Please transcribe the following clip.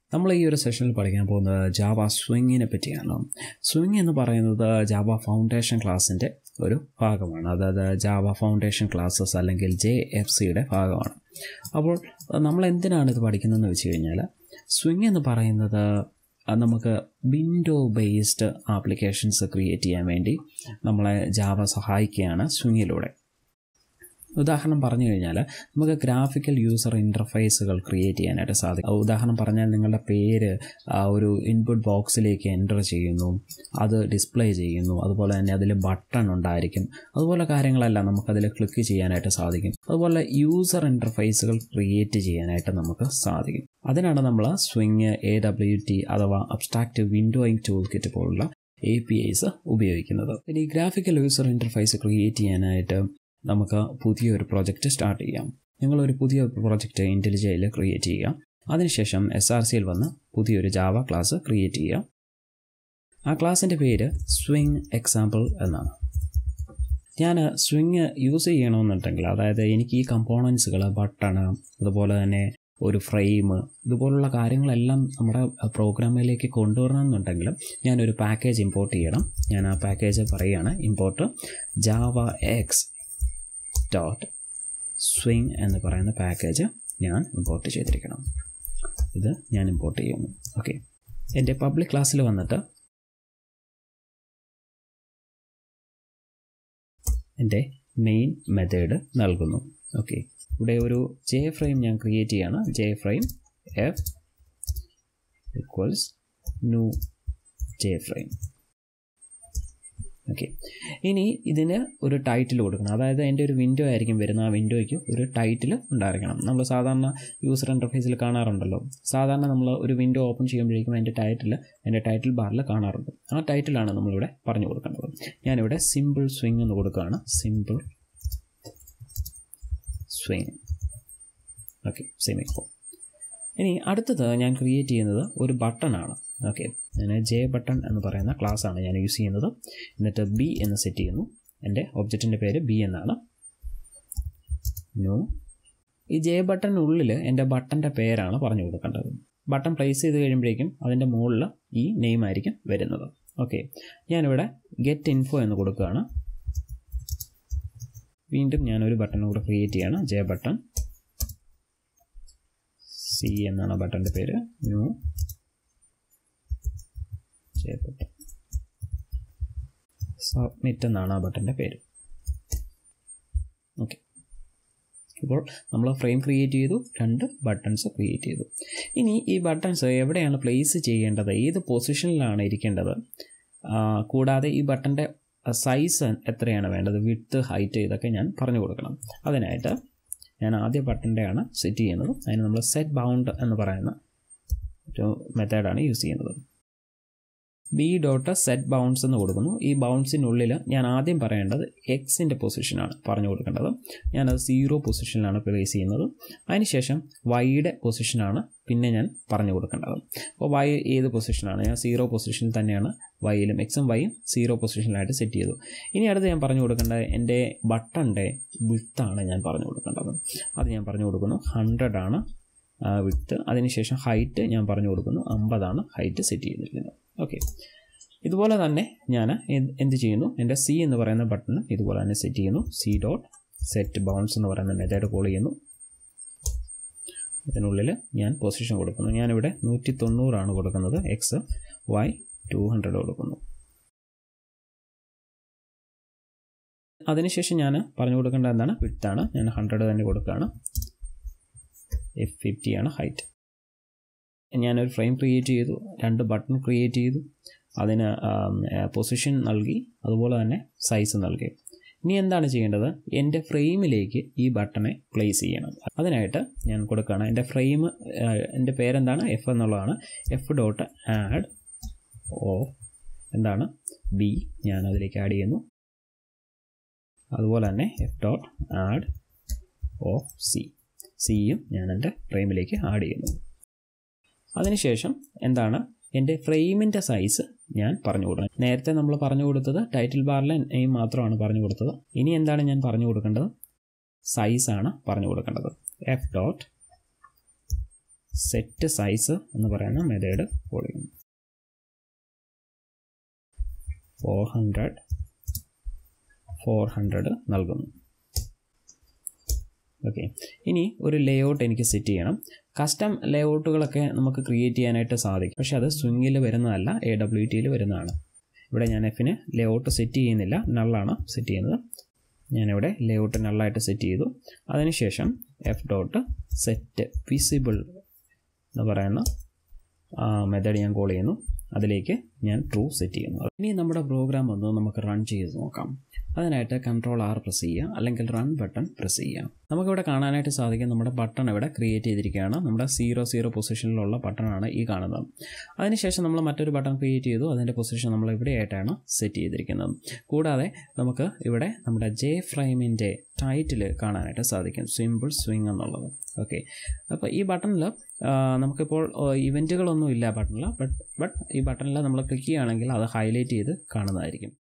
നമ്മൾ ഈ ഒരു സെഷനിൽ പഠിക്കാൻ പോകുന്നത് ജാവ സ്വിങ്ങിനെ പറ്റിയാണ് സ്വിങ് എന്ന് പറയുന്നത് ജാവ ഫൗണ്ടേഷൻ ക്ലാസ്സിൻ്റെ ഒരു ഭാഗമാണ് അതായത് ജാവ ഫൗണ്ടേഷൻ ക്ലാസ്സസ് അല്ലെങ്കിൽ ജെ എഫ് സിയുടെ ഭാഗമാണ് അപ്പോൾ നമ്മൾ എന്തിനാണ് ഇത് പഠിക്കുന്നതെന്ന് വെച്ച് കഴിഞ്ഞാൽ സ്വിങ് എന്ന് പറയുന്നത് നമുക്ക് വിൻഡോ ബേസ്ഡ് ആപ്ലിക്കേഷൻസ് ക്രിയേറ്റ് ചെയ്യാൻ വേണ്ടി നമ്മളെ ജാവ സഹായിക്കുകയാണ് സ്വിങ്ങിലൂടെ ഉദാഹരണം പറഞ്ഞു കഴിഞ്ഞാൽ നമുക്ക് ഗ്രാഫിക്കൽ യൂസർ ഇൻ്റർഫേസുകൾ ക്രിയേറ്റ് ചെയ്യാനായിട്ട് സാധിക്കും ഉദാഹരണം പറഞ്ഞാൽ നിങ്ങളുടെ പേര് ആ ഒരു ഇൻപുട്ട് ബോക്സിലേക്ക് എൻ്റർ ചെയ്യുന്നു അത് ഡിസ്പ്ലേ ചെയ്യുന്നു അതുപോലെ തന്നെ അതിൽ ബട്ടൺ ഉണ്ടായിരിക്കും അതുപോലെ കാര്യങ്ങളെല്ലാം നമുക്കതിൽ ക്ലിക്ക് ചെയ്യാനായിട്ട് സാധിക്കും അതുപോലെ യൂസർ ഇൻ്റർഫേസുകൾ ക്രിയേറ്റ് ചെയ്യാനായിട്ട് നമുക്ക് സാധിക്കും അതിനാണ് നമ്മൾ സ്വിങ് എ ഡബ്ല്യു ടി അഥവാ അബ്സ്ട്രാക്റ്റ് വിൻഡോയിങ് ടൂൾ കിറ്റ് പോലുള്ള എ പി ഐസ് ഉപയോഗിക്കുന്നത് ഇനി ഗ്രാഫിക്കൽ യൂസർ ഇൻ്റർഫേസ് ക്രിയേറ്റ് ചെയ്യാനായിട്ട് നമുക്ക് പുതിയൊരു പ്രോജക്റ്റ് സ്റ്റാർട്ട് ചെയ്യാം നിങ്ങളൊരു പുതിയ പ്രോജക്റ്റ് ഇൻ്റലിജയിൽ ക്രിയേറ്റ് ചെയ്യുക അതിനുശേഷം എസ് ആർ സിയിൽ വന്ന് പുതിയൊരു ജാവ ക്ലാസ് ക്രിയേറ്റ് ചെയ്യുക ആ ക്ലാസ്സിൻ്റെ പേര് സ്വിങ് എക്സാമ്പിൾ എന്നാണ് ഞാൻ സ്വിങ് യൂസ് ചെയ്യണമെന്നുണ്ടെങ്കിൽ അതായത് എനിക്ക് ഈ കമ്പോണൻസുകൾ ബട്ടൺ അതുപോലെ തന്നെ ഒരു ഫ്രെയിം ഇതുപോലുള്ള കാര്യങ്ങളെല്ലാം നമ്മുടെ പ്രോഗ്രാമിലേക്ക് കൊണ്ടുവരണമെന്നുണ്ടെങ്കിൽ ഞാനൊരു പാക്കേജ് ഇമ്പോർട്ട് ചെയ്യണം ഞാൻ ആ പാക്കേജ് പറയുകയാണ് import Java X dot swing എന്ന് പറയുന്ന പാക്കേജ് ഞാൻ ഇമ്പോർട്ട് ചെയ്തിരിക്കണം ഇത് ഞാൻ ഇമ്പോർട്ട് ചെയ്യുന്നു ഓക്കെ എൻ്റെ പബ്ലിക് ക്ലാസ്സിൽ വന്നിട്ട് എൻ്റെ മെയിൻ മെത്തേഡ് നൽകുന്നു ഓക്കെ ഇവിടെ ഒരു ജെ ഫ്രെയിം ഞാൻ ക്രിയേറ്റ് ചെയ്യാണ് J frame F equals new J frame okay ഇനി ഇതിന് ഒരു ടൈറ്റിൽ കൊടുക്കണം അതായത് എൻ്റെ ഒരു വിൻഡോ ആയിരിക്കും വരുന്ന ആ വിൻഡോയ്ക്ക് ഒരു ടൈറ്റിൽ ഉണ്ടായിരിക്കണം നമ്മൾ സാധാരണ യൂസർ ഇൻ്റർഫേസിൽ കാണാറുണ്ടല്ലോ സാധാരണ നമ്മൾ ഒരു വിൻഡോ ഓപ്പൺ ചെയ്യുമ്പോഴേക്കും അതിൻ്റെ ടൈറ്റിൽ എൻ്റെ ടൈറ്റിൽ ബാറിൽ കാണാറുണ്ട് ആ ടൈറ്റിലാണ് നമ്മളിവിടെ പറഞ്ഞു കൊടുക്കേണ്ടത് ഞാനിവിടെ സിമ്പിൾ സ്വിങ് എന്ന് കൊടുക്കുകയാണ് സിമ്പിൾ സ്വിങ് ഓക്കെ സെമിക്കോ ഇനി അടുത്തത് ഞാൻ ക്രിയേറ്റ് ചെയ്യുന്നത് ഒരു ബട്ടണാണ് ഓക്കെ ഞാൻ ജെ ബട്ടൺ എന്ന് പറയുന്ന ക്ലാസ്സാണ് ഞാൻ യൂസ് ചെയ്യുന്നത് എന്നിട്ട് ബി എന്ന് സെറ്റ് ചെയ്യുന്നു എൻ്റെ ഒബ്ജക്റ്റിൻ്റെ പേര് ബി എന്നാണ് ന്യൂ ഈ ജെ ബട്ടണിനുള്ളിൽ എൻ്റെ ബട്ടൻ്റെ പേരാണ് പറഞ്ഞു കൊടുക്കേണ്ടത് ബട്ടൺ പ്ലേസ് ചെയ്ത് കഴിയുമ്പോഴേക്കും അതിൻ്റെ മുകളിൽ ഈ നെയിം ആയിരിക്കും വരുന്നത് ഓക്കെ ഞാനിവിടെ ഗെറ്റ് ഇൻഫോ എന്ന് കൊടുക്കുകയാണ് വീണ്ടും ഞാനൊരു ബട്ടൺ കൂടെ ക്രിയേറ്റ് ചെയ്യാണ് ജെ ബട്ടൺ സി എന്നാണ് ബട്ടൻ്റെ പേര് ന്യൂ ജെ ബട്ടൺ സബ്മിറ്റ് എന്നാണ് ആ ബട്ടൻ്റെ പേര് ഓക്കെ ഇപ്പോൾ നമ്മൾ ഫ്രെയിം ക്രിയേറ്റ് ചെയ്തു രണ്ട് ബട്ടൺസ് ക്രിയേറ്റ് ചെയ്തു ഇനി ഈ ബട്ടൺസ് എവിടെയാണ് പ്ലേസ് ചെയ്യേണ്ടത് ഏത് പൊസിഷനിലാണ് ഇരിക്കേണ്ടത് കൂടാതെ ഈ ബട്ടൻ്റെ സൈസ് എത്രയാണ് വേണ്ടത് വിത്ത് ഹൈറ്റ് ഇതൊക്കെ ഞാൻ പറഞ്ഞു കൊടുക്കണം അതിനായിട്ട് ഞാൻ ആദ്യ ബട്ടൻ്റെയാണ് സെറ്റ് ചെയ്യുന്നത് അതിന് നമ്മൾ സെറ്റ് ബൗണ്ട് എന്ന് പറയുന്ന ഒരു മെത്തേഡാണ് യൂസ് ചെയ്യുന്നത് ബി ഡോട്ട് സെറ്റ് ബൗൺസ് എന്ന് കൊടുക്കുന്നു ഈ ബൗൺസിനുള്ളിൽ ഞാൻ ആദ്യം പറയേണ്ടത് എക്സിൻ്റെ പൊസിഷനാണ് പറഞ്ഞു കൊടുക്കേണ്ടത് ഞാനത് സീറോ പൊസിഷനിലാണ് പ്ലേസ് ചെയ്യുന്നത് അതിനുശേഷം വൈയുടെ പൊസിഷനാണ് പിന്നെ ഞാൻ പറഞ്ഞു കൊടുക്കേണ്ടത് അപ്പോൾ വൈ ഏത് പൊസിഷനാണ് ഞാൻ സീറോ പൊസിഷനിൽ തന്നെയാണ് വൈയിലും എക്സും വൈയും സീറോ പൊസിഷനിലായിട്ട് സെറ്റ് ചെയ്തു ഇനി അടുത്ത് ഞാൻ പറഞ്ഞു കൊടുക്കേണ്ടത് എൻ്റെ ബട്ടൻ്റെ വിത്താണ് ഞാൻ പറഞ്ഞു കൊടുക്കേണ്ടത് അത് ഞാൻ പറഞ്ഞു കൊടുക്കുന്നു ഹൺഡ്രഡ് ആണ് വിത്ത് അതിനുശേഷം ഹൈറ്റ് ഞാൻ പറഞ്ഞു കൊടുക്കുന്നു അമ്പതാണ് ഹൈറ്റ് സെറ്റ് ചെയ്തിരിക്കുന്നത് ഓക്കെ ഇതുപോലെ തന്നെ ഞാൻ എന്ത് ചെയ്യുന്നു എൻ്റെ സി എന്ന് പറയുന്ന ബട്ടൺ ഇതുപോലെ തന്നെ സെറ്റ് ചെയ്യുന്നു സി ഡോട്ട് സെറ്റ് ബൗൺസ് എന്ന് പറയുന്ന മെത്തേഡ് കോൾ ചെയ്യുന്നു ഇതിനുള്ളിൽ ഞാൻ പൊസിഷൻ കൊടുക്കുന്നു ഞാനിവിടെ നൂറ്റി തൊണ്ണൂറാണ് കൊടുക്കുന്നത് എക്സ് വൈ ടു ഹൺഡ്രഡ് കൊടുക്കുന്നു അതിനുശേഷം ഞാൻ പറഞ്ഞു കൊടുക്കേണ്ട എന്താണ് വിട്ടാണ് ഞാൻ ഹൺഡ്രഡ് തന്നെ കൊടുക്കുകയാണ് എഫ് ഫിഫ്റ്റി ആണ് ഹൈറ്റ് ഞാനൊരു ഫ്രെയിം ക്രിയേറ്റ് ചെയ്തു രണ്ട് ബട്ടൺ ക്രിയേറ്റ് ചെയ്തു അതിന് പൊസിഷൻ നൽകി അതുപോലെ തന്നെ സൈസ് നൽകി ഇനി എന്താണ് ചെയ്യേണ്ടത് എൻ്റെ ഫ്രെയിമിലേക്ക് ഈ ബട്ടണെ പ്ലേസ് ചെയ്യണം അതിനായിട്ട് ഞാൻ കൊടുക്കുകയാണ് എൻ്റെ ഫ്രെയിം എൻ്റെ പേരെന്താണ് എഫ് എന്നുള്ളതാണ് എഫ് ഡോട്ട് ആഡ് ഓ എന്താണ് ബി ഞാൻ അതിലേക്ക് ആഡ് ചെയ്യുന്നു അതുപോലെ തന്നെ F dot add O C സിയും ഞാൻ എൻ്റെ ഫ്രെയിമിലേക്ക് ആഡ് ചെയ്യുന്നു അതിനുശേഷം എന്താണ് എൻ്റെ ഫ്രെയിമിൻ്റെ സൈസ് ഞാൻ പറഞ്ഞു കൊടുക്കണം നേരത്തെ നമ്മൾ പറഞ്ഞു കൊടുത്തത് ടൈറ്റിൽ ബാറിലെ നെയിം മാത്രമാണ് പറഞ്ഞു കൊടുത്തത് ഇനി എന്താണ് ഞാൻ പറഞ്ഞു കൊടുക്കേണ്ടത് സൈസാണ് പറഞ്ഞു കൊടുക്കേണ്ടത് എഫ് ഡോട്ട് സെറ്റ് സൈസ് എന്ന് പറയുന്ന മെത്തേഡ് കോൾ ചെയ്യുന്നു ഫോർ ഹൺഡ്രഡ് ഫോർ ഹൺഡ്രഡ് നൽകുന്നു ഓക്കെ ഇനി ഒരു ലേ ഔട്ട് എനിക്ക് സെറ്റ് ചെയ്യണം കസ്റ്റം ലേ ഔട്ടുകളൊക്കെ നമുക്ക് ക്രിയേറ്റ് ചെയ്യാനായിട്ട് സാധിക്കും പക്ഷേ അത് സ്വിങ്ങിൽ വരുന്നതല്ല എ ഡബ്ല്യു ടിയിൽ വരുന്നതാണ് ഇവിടെ ഞാൻ എഫിന് ലേ ഔട്ട് സെറ്റ് ചെയ്യുന്നില്ല നള്ളാണ് സെറ്റ് ചെയ്യുന്നത് ഞാനിവിടെ ലേ ഔട്ട് നള്ളായിട്ട് സെറ്റ് ചെയ്തു അതിനുശേഷം എഫ് ഡോട്ട് സെറ്റ് വിസിബിൾ എന്ന് പറയുന്ന മെത്തേഡ് ഞാൻ കോൾ ചെയ്യുന്നു അതിലേക്ക് ഞാൻ ട്രൂ സെറ്റ് ചെയ്യുന്നു ഇനി നമ്മുടെ പ്രോഗ്രാം ഒന്ന് നമുക്ക് റൺ ചെയ്ത് നോക്കാം അതിനായിട്ട് കൺട്രോൾ ആർ പ്രസ് ചെയ്യുക അല്ലെങ്കിൽ റൺ ബട്ടൺ പ്രസ് ചെയ്യുക നമുക്കിവിടെ കാണാനായിട്ട് സാധിക്കും നമ്മുടെ ബട്ടൺ ഇവിടെ ക്രിയേറ്റ് ചെയ്തിരിക്കുകയാണ് നമ്മുടെ സീറോ സീറോ പൊസിഷനിലുള്ള ബട്ടണാണ് ഈ കാണുന്നത് അതിനുശേഷം നമ്മൾ മറ്റൊരു ബട്ടൺ ക്രിയേറ്റ് ചെയ്തു അതിൻ്റെ പൊസിഷൻ നമ്മൾ ഇവിടെയായിട്ടാണ് സെറ്റ് ചെയ്തിരിക്കുന്നത് കൂടാതെ നമുക്ക് ഇവിടെ നമ്മുടെ ജെ ഫ്രെയിമിൻ്റെ ടൈറ്റിൽ കാണാനായിട്ട് സാധിക്കും സിമ്പിൾ സ്വിങ് എന്നുള്ളത് ഓക്കെ അപ്പോൾ ഈ ബട്ടണിൽ നമുക്കിപ്പോൾ ഇവൻറ്റുകളൊന്നും ഇല്ല ബട്ടണിൽ ബട്ട് ബട്ട് ഈ ബട്ടണിൽ നമ്മൾ ക്ലിക്ക് ചെയ്യുകയാണെങ്കിൽ അത് ഹൈലൈറ്റ് ചെയ്ത് കാണുന്നതായിരിക്കും